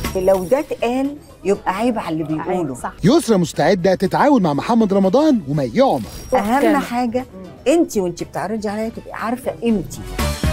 لو ده اتقال يبقى عيب على اللي بيقولوا صح يسرا مستعده تتعاون مع محمد رمضان ومي عمر اهم كان- حاجه انت وانت بتعرضي عليا تبقي عارفه قيمتي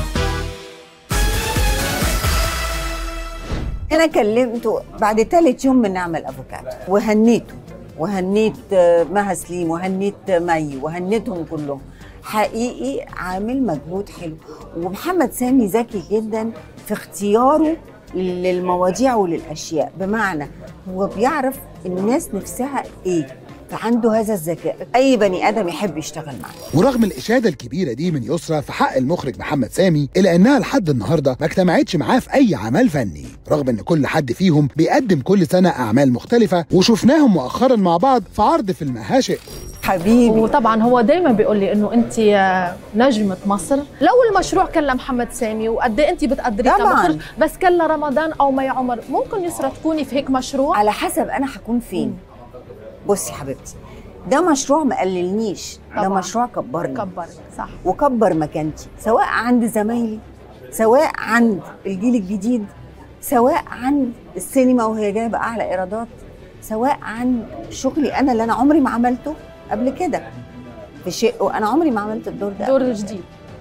انا كلمته بعد ثالث يوم من نعمل افوكادو وهنيته وهنيت آه، مها سليم وهنيت آه، مي وهنيتهم كلهم حقيقي عامل مجهود حلو ومحمد سامي ذكي جدا في اختياره للمواضيع وللاشياء بمعنى هو بيعرف الناس نفسها ايه فعنده هذا الذكاء اي بني ادم يحب يشتغل معاه ورغم الإشادة الكبيرة دي من يسرا في حق المخرج محمد سامي إلا إنها لحد النهاردة ما اجتمعتش معاه في أي عمل فني رغم إن كل حد فيهم بيقدم كل سنة أعمال مختلفة وشفناهم مؤخرا مع بعض في عرض فيلم هاشئ حبيبي وطبعا هو دائما بيقول لي انه انت نجمه مصر لو المشروع كان لمحمد سامي وقد ايه انت بتقدري طبعاً. كمخرج بس كان لرمضان او مي عمر ممكن يسرى تكوني في هيك مشروع على حسب انا هكون فين بصي حبيبتي ده مشروع ما قللنيش ده طبعاً. مشروع كبرني كبرك صح وكبر مكانتي سواء عند زمايلي سواء عند الجيل الجديد سواء عند السينما وهي جايبه اعلى ايرادات سواء عن شغلي انا اللي انا عمري ما عملته قبل كده في شيء وانا عمري ما عملت الدور ده دور جديد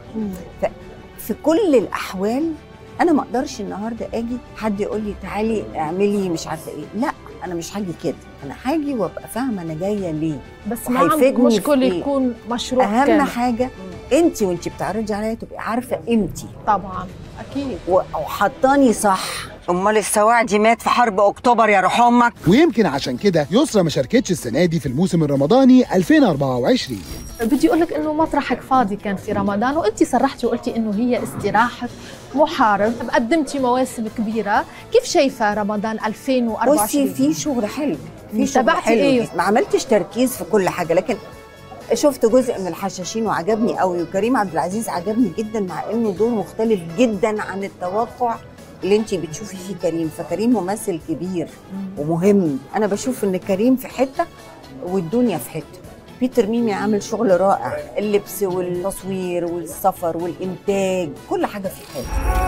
في كل الاحوال انا ما اقدرش النهارده اجي حد يقول لي تعالي اعملي مش عارفه ايه لا انا مش هاجي كده انا هاجي وابقى فاهمه انا جايه ليه بس ما عندك وهيفيدني مشكله في إيه؟ يكون مشروع اهم كامل حاجه انت وانت بتعرضي عليا تبقي عارفه قيمتي طبعا اكيد و- وحطاني صح امال السواعدي مات في حرب اكتوبر يا روح امك ويمكن عشان كده يسرا ما شاركتش السنة دي في الموسم الرمضاني 2024 بدي اقول لك انه مطرحك فاضي كان في رمضان وانت صرحتي وقلتي انه هي استراحه محارب قدمتي مواسم كبيره كيف شايفه رمضان 2024 بصي في شغل حلو في شغل تابعتي حلو إيه؟ ما عملتش تركيز في كل حاجه لكن شفت جزء من الحشاشين وعجبني قوي وكريم عبد العزيز عجبني جدا مع انه دور مختلف جدا عن التوقع اللي انت بتشوفي فيه كريم فكريم ممثل كبير ومهم انا بشوف ان كريم في حته والدنيا في حته بيتر ميمي عامل شغل رائع اللبس والتصوير والسفر والانتاج كل حاجه في حته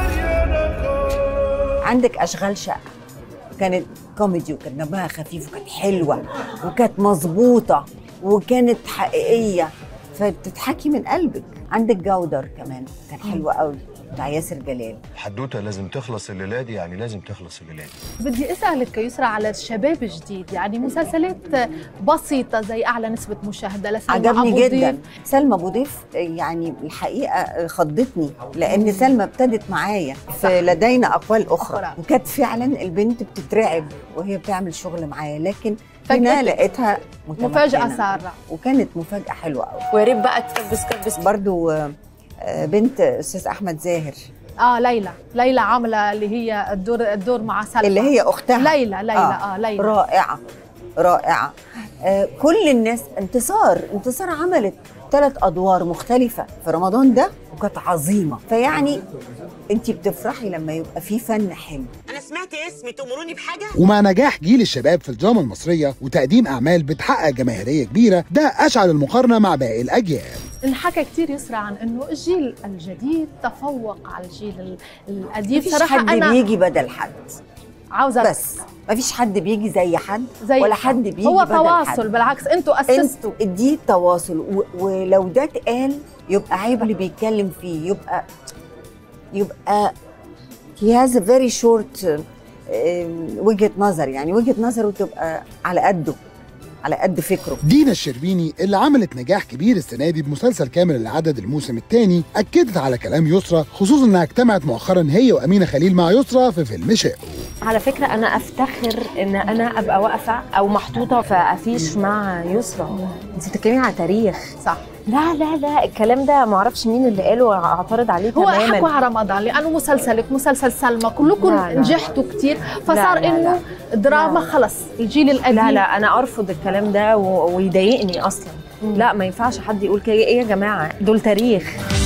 عندك اشغال شقه كانت كوميدي وكان دمها خفيف وكانت حلوه وكانت مظبوطه وكانت حقيقيه فبتضحكي من قلبك عندك جودر كمان كان حلو قوي بتاع ياسر جلال الحدوته لازم تخلص الليله دي يعني لازم تخلص الليله دي بدي اسالك يسرى على الشباب الجديد يعني مسلسلات بسيطه زي اعلى نسبه مشاهده لسلمى عجبني أبو ضيف. جدا سلمى ابو ضيف يعني الحقيقه خضتني لان سلمى ابتدت معايا في لدينا اقوال اخرى أخرى. وكانت فعلا البنت بتترعب وهي بتعمل شغل معايا لكن فجأة هنا لقيتها مفاجاه متمكنة. ساره وكانت مفاجاه حلوه قوي ويا ريت بقى تكبس كبس برضو آه، آه، بنت استاذ احمد زاهر اه ليلى ليلى عامله اللي هي الدور الدور مع سلمى اللي هي اختها ليلى ليلى اه, آه ليلى رائعه رائعه آه كل الناس انتصار انتصار عملت ثلاث ادوار مختلفه في رمضان ده وكانت عظيمه فيعني انت بتفرحي لما يبقى في فن حلو انا سمعت اسمي تأمروني بحاجه ومع نجاح جيل الشباب في الدراما المصرية وتقديم أعمال بتحقق جماهيرية كبيرة ده أشعل المقارنة مع باقي الأجيال انحكى كتير يسرى عن انه الجيل الجديد تفوق على الجيل ال- القديم مفيش صراحه حد انا بيجي بدل حد عاوزه بس مفيش حد بيجي زي حد زي ولا حد بيجي هو بدل تواصل حد. بالعكس انتوا اسستوا انتوا دي تواصل و- ولو ده اتقال يبقى عيب اللي بيتكلم فيه يبقى يبقى he has a very short uh, وجهة نظر يعني وجهة نظره تبقى على قده على قد فكره دينا الشربيني اللي عملت نجاح كبير السنة دي بمسلسل كامل العدد الموسم الثاني أكدت على كلام يسرا خصوصا إنها اجتمعت مؤخرا هي وأمينة خليل مع يسرا في فيلم شقه على فكره انا افتخر ان انا ابقى واقفه او محطوطه في افيش مع يسرا انت بتتكلمي على تاريخ صح لا لا لا الكلام ده ما اعرفش مين اللي قاله واعترض عليه هو تماما حكوا على رمضان لانه مسلسلك مسلسل سلمى كلكم لا، لا. نجحتوا كتير فصار لا، لا، انه دراما لا. خلص الجيل القديم لا لا انا ارفض الكلام ده و- ويضايقني اصلا لا ما ينفعش حد يقول كده ايه يا جماعه دول تاريخ